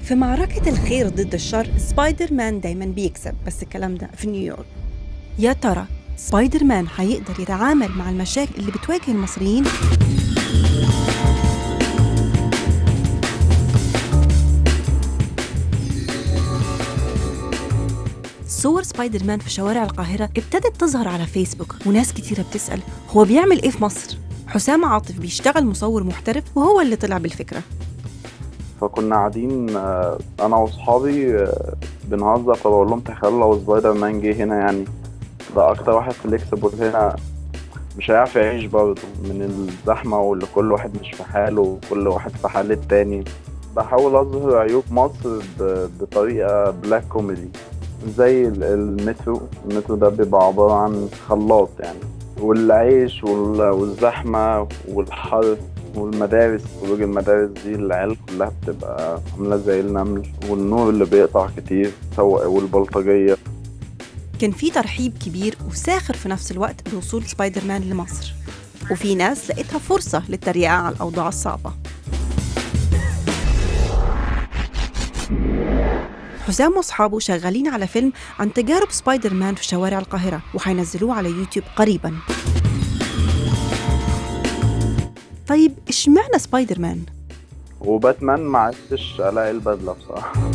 في معركة الخير ضد الشر سبايدر مان دايما بيكسب بس الكلام ده في نيويورك يا ترى سبايدر مان هيقدر يتعامل مع المشاكل اللي بتواجه المصريين صور سبايدر مان في شوارع القاهرة ابتدت تظهر على فيسبوك وناس كتيرة بتسأل هو بيعمل ايه في مصر؟ حسام عاطف بيشتغل مصور محترف وهو اللي طلع بالفكرة فكنا قاعدين آه، انا واصحابي آه، بنهزر فبقول لهم تخيلوا لو سبايدر مان جه هنا يعني ده اكتر واحد فليكسبل هنا مش هيعرف يعيش برضه من الزحمة واللي كل واحد مش في حاله وكل واحد في حال التاني بحاول أظهر عيوب مصر ب- بطريقة بلاك كوميدي زي ال- المترو المترو ده بيبقى عبارة عن خلاط يعني والعيش وال- والزحمة والحر والمدارس خروج المدارس دي العيال كلها بتبقى عاملة زي النمل والنور اللي بيقطع كتير سواء والبلطجية كان في ترحيب كبير وساخر في نفس الوقت بوصول سبايدر مان لمصر وفي ناس لقيتها فرصة للتريقة على الأوضاع الصعبة حسام واصحابه شغالين على فيلم عن تجارب سبايدر مان في شوارع القاهرة وهينزلوه على يوتيوب قريبا طيب اشمعنى سبايدر مان؟ وباتمان ما عرفتش الاقي البدله بصراحه